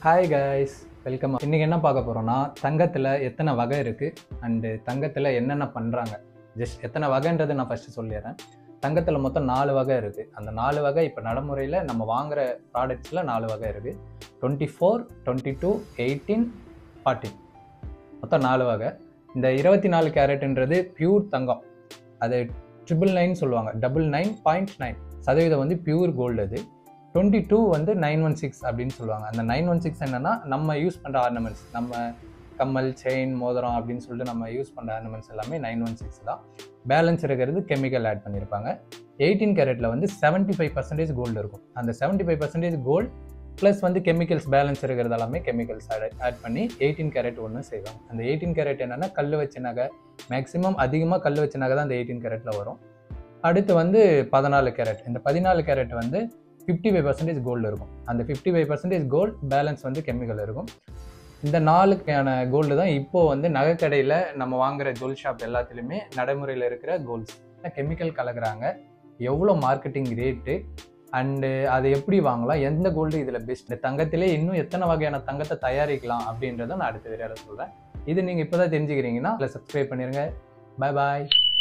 hi guys welcome இன்றைக்கி என்ன பார்க்க போகிறோம்னா தங்கத்தில் எத்தனை வகை இருக்குது அண்டு தங்கத்தில் என்னென்ன பண்ணுறாங்க ஜஸ்ட் எத்தனை வகைன்றது நான் ஃபஸ்ட்டு சொல்லிடுறேன் தங்கத்தில் மொத்தம் நாலு வகை இருக்குது அந்த நாலு வகை இப்போ நடைமுறையில் நம்ம வாங்குகிற ப்ராடக்ட்ஸில் நாலு வகை இருக்குது twenty four twenty two eighteen fourteen மொத்தம் நாலு வகை இந்த இருபத்தி நாலு கேரட்ன்றது பியூர் தங்கம் அது ட்ரிபிள் நைன் சொல்லுவாங்க டபுள் நைன் பாயிண்ட் நைன் சதவீதம் வந்து பியூர் கோல்டு அது டுவெண்ட்டி டூ வந்து நைன் ஒன் சிக்ஸ் அப்படின்னு சொல்லுவாங்க அந்த நைன் ஒன் சிக்ஸ் என்னன்னா நம்ம யூஸ் பண்ணுற ஆர்னமெண்ட்ஸ் நம்ம கம்மல் செயின் மோதிரம் அப்படின்னு சொல்லிட்டு நம்ம யூஸ் பண்ணுற ஆர்னமெண்ட்ஸ் எல்லாமே நைன் ஒன் சிக்ஸ் தான் பேலன்ஸ் இருக்கிறது கெமிக்கல் ஆட் பண்ணியிருப்பாங்க எயிட்டீன் கேரட்டில் வந்து செவன்ட்டி ஃபைவ் பர்சன்டேஜ் கோல்டு இருக்கும் அந்த seventy five percentage gold plus வந்து கெமிக்கல்ஸ் பேலன்ஸ் இருக்கிறது எல்லாமே கெமிக்கல்ஸ் ஆட் பண்ணி எயிட்டீன் கேரட் ஒன்று செய்வாங்க அந்த எயிட்டீன் கேரட் என்னென்னா கல் வச்ச நகை மேக்ஸிமம் அதிகமாக கல் வச்ச நகை தான் அந்த எயிட்டீன் கேரட்டில் வரும் அடுத்து வந்து பதினாலு கேரட் இந்த பதினாலு கேரட் வந்து ஃபிஃப்டி ஃபைவ் பர்சன்டேஜ் கோல்டு இருக்கும் அந்த fifty five percentage gold balance வந்து கெமிக்கல் இருக்கும் இந்த நாலுக்கான கோல்டு தான் இப்போது வந்து நகைக்கடையில் நம்ம வாங்குற ஜுவல் ஷாப் எல்லாத்துலேயுமே நடைமுறையில் இருக்கிற கோல்ட்ஸ் கெமிக்கல் கலக்குறாங்க எவ்வளோ மார்க்கெட்டிங் ரேட்டு அண்டு அதை எப்படி வாங்கலாம் எந்த கோல்டு இதில் பெஸ்ட் இந்த தங்கத்திலே இன்னும் எத்தனை வகையான தங்கத்தை தயாரிக்கலாம் அப்படின்றத நான் அடுத்த வீடியோவில் சொல்கிறேன் இது நீங்கள் இப்போ தான் தெரிஞ்சுக்கிறீங்கன்னா அதில் சப்ஸ்கிரைப் பண்ணிடுங்க பாய் பாய்